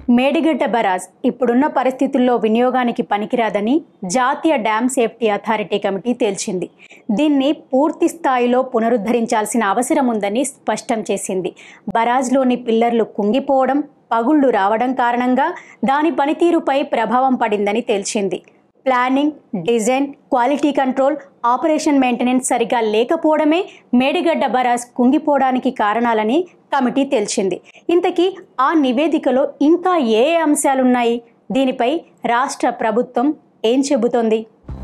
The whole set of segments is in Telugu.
మేడిగడ్డ బరాజ్ ఇప్పుడున్న పరిస్థితుల్లో వినియోగానికి పనికిరాదని జాతీయ డ్యామ్ సేఫ్టీ అథారిటీ కమిటీ తేల్చింది దీన్ని పూర్తి స్థాయిలో పునరుద్ధరించాల్సిన అవసరం ఉందని స్పష్టం చేసింది బరాజ్లోని పిల్లర్లు కుంగిపోవడం పగుళ్లు రావడం కారణంగా దాని పనితీరుపై ప్రభావం పడిందని తేల్చింది planning design quality control operation maintenance సరిగా లేకపోవడమే మేడిగడ్డ బరాజ్ కుంగిపోవడానికి కారణాలని కమిటీ తేల్చింది ఇంతకీ ఆ నివేదికలో ఇంకా ఏ ఏ అంశాలున్నాయి దీనిపై రాష్ట్ర ప్రభుత్వం ఏం చెబుతోంది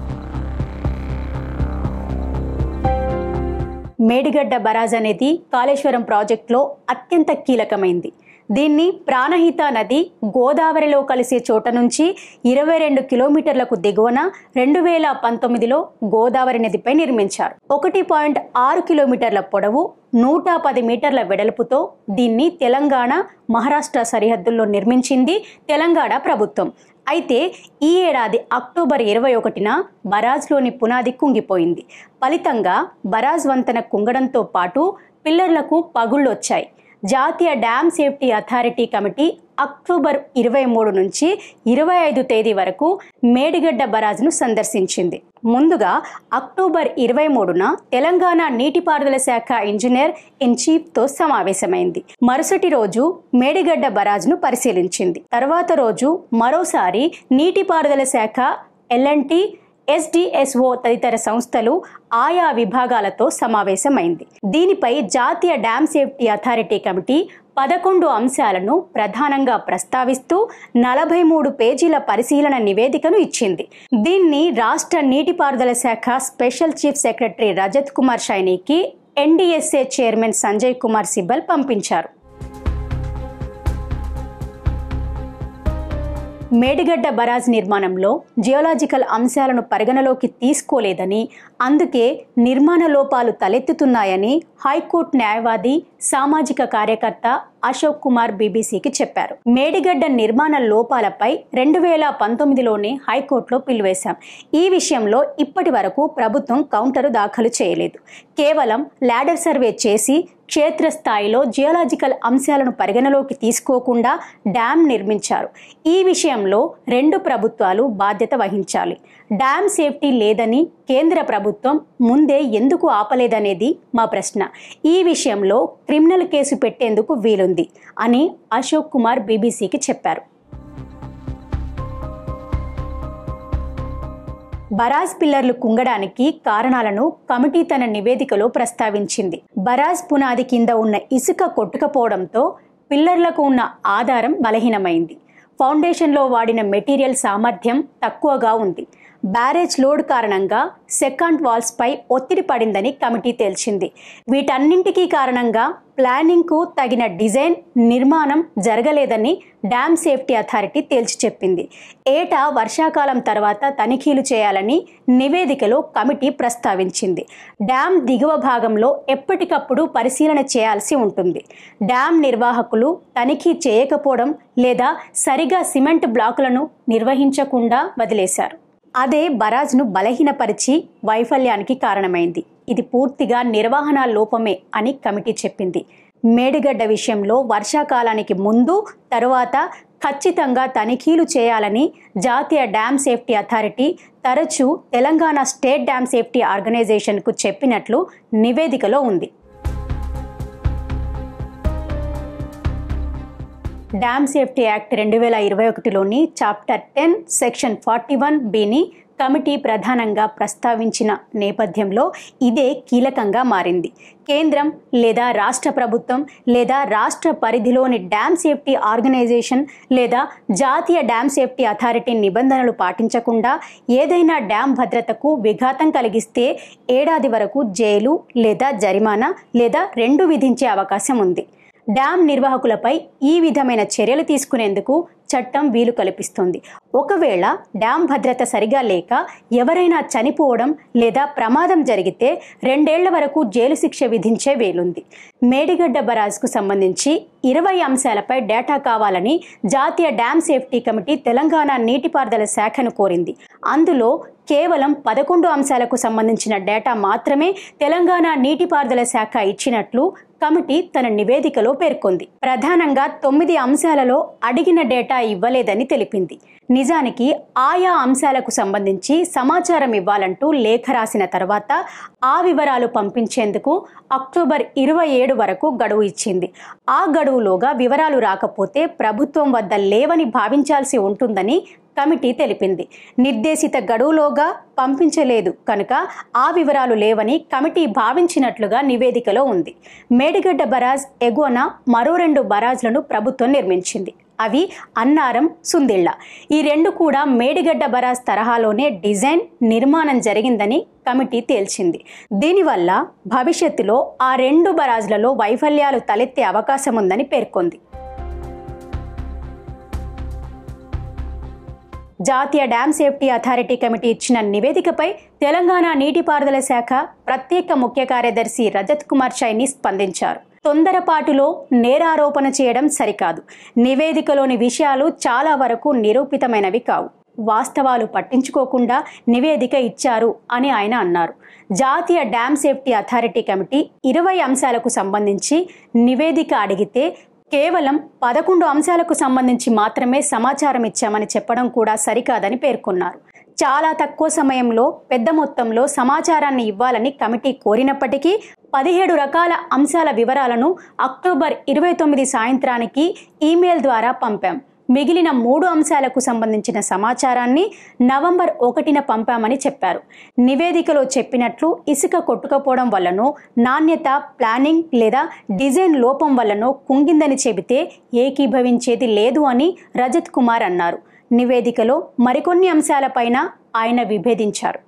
మేడిగడ్డ బరాజ్ అనేది కాళేశ్వరం ప్రాజెక్టులో అత్యంత కీలకమైంది దీన్ని ప్రాణహిత నది గోదావరిలో కలిసే చోట నుంచి ఇరవై రెండు కిలోమీటర్లకు దిగువన రెండు వేల పంతొమ్మిదిలో గోదావరి నదిపై నిర్మించారు ఒకటి పాయింట్ ఆరు కిలోమీటర్ల పొడవు నూట పది మీటర్ల వెడల్పుతో దీన్ని తెలంగాణ మహారాష్ట్ర సరిహద్దుల్లో నిర్మించింది తెలంగాణ ప్రభుత్వం అయితే ఈ ఏడాది అక్టోబర్ ఇరవై ఒకటిన బరాజ్లోని పునాది కుంగిపోయింది ఫలితంగా బరాజ్ వంతెన కుంగడంతో పాటు పిల్లర్లకు పగుళ్ళొచ్చాయి జాతీయ dam safety authority committee October ఇరవై మూడు నుంచి ఇరవై ఐదు తేదీ వరకు మేడిగడ్డ బరాజ్ను సందర్శించింది ముందుగా అక్టోబర్ ఇరవై మూడున తెలంగాణ నీటిపారుదల శాఖ ఇంజనీర్ ఇన్ చీఫ్తో సమావేశమైంది మరుసటి రోజు మేడిగడ్డ బరాజ్ను పరిశీలించింది తర్వాత రోజు మరోసారి నీటిపారుదల శాఖ ఎల్ఎన్టీ ఎస్డిఎస్ఓ తదితర సంస్థలు ఆయా విభాగాలతో సమావేశమైంది దీనిపై జాతీయ డ్యామ్ సేఫ్టీ అథారిటీ కమిటీ పదకొండు అంశాలను ప్రధానంగా ప్రస్తావిస్తూ నలభై మూడు పేజీల పరిశీలన నివేదికను ఇచ్చింది దీన్ని రాష్ట్ర నీటిపారుదల శాఖ special chief secretary Rajat Kumar షైనీకి ఎన్డీఎస్ఏ చైర్మన్ సంజయ్ కుమార్ సిబ్బల్ పంపించారు మేడిగడ్డ బరాజ్ నిర్మాణంలో జియోలాజికల్ అంశాలను పరిగణలోకి తీసుకోలేదని అందుకే నిర్మాణ లోపాలు తలెత్తుతున్నాయని హైకోర్టు న్యాయవాది సామాజిక కార్యకర్త అశోక్ కుమార్ బీబీసీకి చెప్పారు మేడిగడ్డ నిర్మాణ లోపాలపై రెండు వేల పంతొమ్మిదిలోనే హైకోర్టులో పిలువేశాం ఈ విషయంలో ఇప్పటి వరకు ప్రభుత్వం కౌంటరు దాఖలు చేయలేదు కేవలం ల్యాడర్ సర్వే చేసి క్షేత్రస్థాయిలో జియోలాజికల్ అంశాలను పరిగణలోకి తీసుకోకుండా డ్యామ్ నిర్మించారు ఈ విషయంలో రెండు ప్రభుత్వాలు బాధ్యత వహించాలి డ్యామ్ సేఫ్టీ లేదని కేంద్ర ప్రభుత్వం ముందే ఎందుకు ఆపలేదనేది మా ప్రశ్న ఈ విషయంలో క్రిమినల్ కేసు పెట్టేందుకు వీలుంది అని అశోక్ కుమార్ బీబీసీకి చెప్పారు బరాజ్ పిల్లర్లు కుంగడానికి కారణాలను కమిటీ తన నివేదికలో ప్రస్తావించింది బరాజ్ పునాది కింద ఉన్న ఇసుక కొట్టుకపోవడంతో పిల్లర్లకు ఉన్న ఆధారం బలహీనమైంది ఫౌండేషన్లో వాడిన మెటీరియల్ సామర్థ్యం తక్కువగా ఉంది బ్యారేజ్ లోడ్ కారణంగా సెకండ్ వాల్స్పై ఒత్తిడి పడిందని కమిటీ తేల్చింది వీటన్నింటికీ కారణంగా ప్లానింగ్కు తగిన డిజైన్ నిర్మాణం జరగలేదని డ్యామ్ సేఫ్టీ అథారిటీ తేల్చి చెప్పింది ఏటా వర్షాకాలం తర్వాత తనిఖీలు చేయాలని నివేదికలో కమిటీ ప్రస్తావించింది డ్యామ్ దిగువ భాగంలో ఎప్పటికప్పుడు పరిశీలన చేయాల్సి ఉంటుంది డ్యామ్ నిర్వాహకులు తనిఖీ చేయకపోవడం లేదా సరిగా సిమెంట్ బ్లాకులను నిర్వహించకుండా వదిలేశారు అదే బరాజ్ను బలహీనపరిచి వైఫల్యానికి కారణమైంది ఇది పూర్తిగా నిర్వహణ లోపమే అని కమిటీ చెప్పింది మేడిగడ్డ విషయంలో వర్షాకాలానికి ముందు తరువాత ఖచ్చితంగా తనిఖీలు చేయాలని జాతీయ డ్యామ్ సేఫ్టీ అథారిటీ తరచూ తెలంగాణ స్టేట్ డ్యామ్ సేఫ్టీ ఆర్గనైజేషన్కు చెప్పినట్లు నివేదికలో ఉంది డ్యామ్ సేఫ్టీ యాక్ట్ రెండు వేల ఇరవై ఒకటిలోని chapter ten section forty one బిని కమిటీ ప్రధానంగా ప్రస్తావించిన నేపథ్యంలో ఇదే కీలకంగా మారింది కేంద్రం లేదా రాష్ట్ర ప్రభుత్వం లేదా రాష్ట్ర పరిధిలోని డ్యామ్ సేఫ్టీ ఆర్గనైజేషన్ లేదా జాతీయ డ్యామ్ సేఫ్టీ అథారిటీ నిబంధనలు పాటించకుండా ఏదైనా డ్యామ్ భద్రతకు విఘాతం కలిగిస్తే ఏడాది వరకు జైలు లేదా జరిమానా లేదా రెండు విధించే అవకాశం ఉంది డ్యామ్ నిర్వాహకులపై ఈ విధమైన చర్యలు తీసుకునేందుకు చట్టం వీలు కల్పిస్తుంది ఒకవేళ డ్యామ్ భద్రత సరిగా లేక ఎవరైనా చనిపోవడం లేదా ప్రమాదం జరిగితే రెండేళ్ల వరకు జైలు శిక్ష విధించే వేలుంది మేడిగడ్డ బరాజ్కు సంబంధించి ఇరవై అంశాలపై డేటా కావాలని జాతీయ డ్యామ్ సేఫ్టీ కమిటీ తెలంగాణ నీటిపారుదల శాఖను కోరింది అందులో కేవలం పదకొండు అంశాలకు సంబంధించిన డేటా మాత్రమే తెలంగాణ నీటిపారుదల శాఖ ఇచ్చినట్లు కమిటీ తన నివేదికలో పేర్కొంది ప్రధానంగా తొమ్మిది అంశాలలో అడిగిన డేటా ఇవ్వలేదని తెలిపింది నిజానికి ఆయా అంశాలకు సంబంధించి సమాచారం ఇవ్వాలంటూ లేఖ రాసిన తర్వాత ఆ వివరాలు పంపించేందుకు అక్టోబర్ ఇరవై ఏడు వరకు గడువు ఇచ్చింది ఆ గడువులోగా వివరాలు రాకపోతే ప్రభుత్వం వద్ద లేవని భావించాల్సి ఉంటుందని కమిటీ తెలిపింది నిర్దేశిత గడువులోగా పంపించలేదు కనుక ఆ వివరాలు లేవని కమిటీ భావించినట్లుగా నివేదికలో ఉంది మేడిగడ్డ బరాజ్ ఎగువన మరో రెండు బరాజ్లను ప్రభుత్వం నిర్మించింది అవి అన్నారం సుందిళ్ళ ఈ రెండు కూడా మేడిగడ్డ బరాజ్ తరహాలోనే డిజైన్ నిర్మాణం జరిగిందని కమిటీ తేల్చింది దీనివల్ల భవిష్యత్తులో ఆ రెండు బరాజ్లలో వైఫల్యాలు తలెత్తే అవకాశం ఉందని పేర్కొంది జాతీయ డ్యామ్ సేఫ్టీ అథారిటీ కమిటీ ఇచ్చిన నివేదికపై తెలంగాణ నీటిపారుదల శాఖ ప్రత్యేక ముఖ్య కార్యదర్శి రజత్ కుమార్ చైని స్పందించారు తొందరపాటులో నేరారోపణ చేయడం సరికాదు నివేదికలోని విషయాలు చాలా వరకు నిరూపితమైనవి కావు వాస్తవాలు పట్టించుకోకుండా నివేదిక ఇచ్చారు అని ఆయన అన్నారు జాతీయ డ్యామ్ సేఫ్టీ అథారిటీ కమిటీ ఇరవై అంశాలకు సంబంధించి నివేదిక అడిగితే కేవలం పదకొండు అంశాలకు సంబంధించి మాత్రమే సమాచారం ఇచ్చామని చెప్పడం కూడా సరికాదని పేర్కొన్నారు చాలా తక్కువ సమయంలో పెద్ద మొత్తంలో సమాచారాన్ని ఇవ్వాలని కమిటీ కోరినప్పటికీ పదిహేడు రకాల అంశాల వివరాలను అక్టోబర్ ఇరవై తొమ్మిది సాయంత్రానికి ఈమెయిల్ ద్వారా పంపాం మిగిలిన మూడు అంశాలకు సంబంధించిన సమాచారాన్ని నవంబర్ ఒకటిన పంపామని చెప్పారు నివేదికలో చెప్పినట్లు ఇసుక కొట్టుకపోవడం వల్లనో నాణ్యత ప్లానింగ్ లేదా డిజైన్ లోపం వల్లనో కుంగిందని చెబితే ఏకీభవించేది లేదు అని రజత్ కుమార్ అన్నారు నివేదికలో మరికొన్ని అంశాలపైన ఆయన విభేదించారు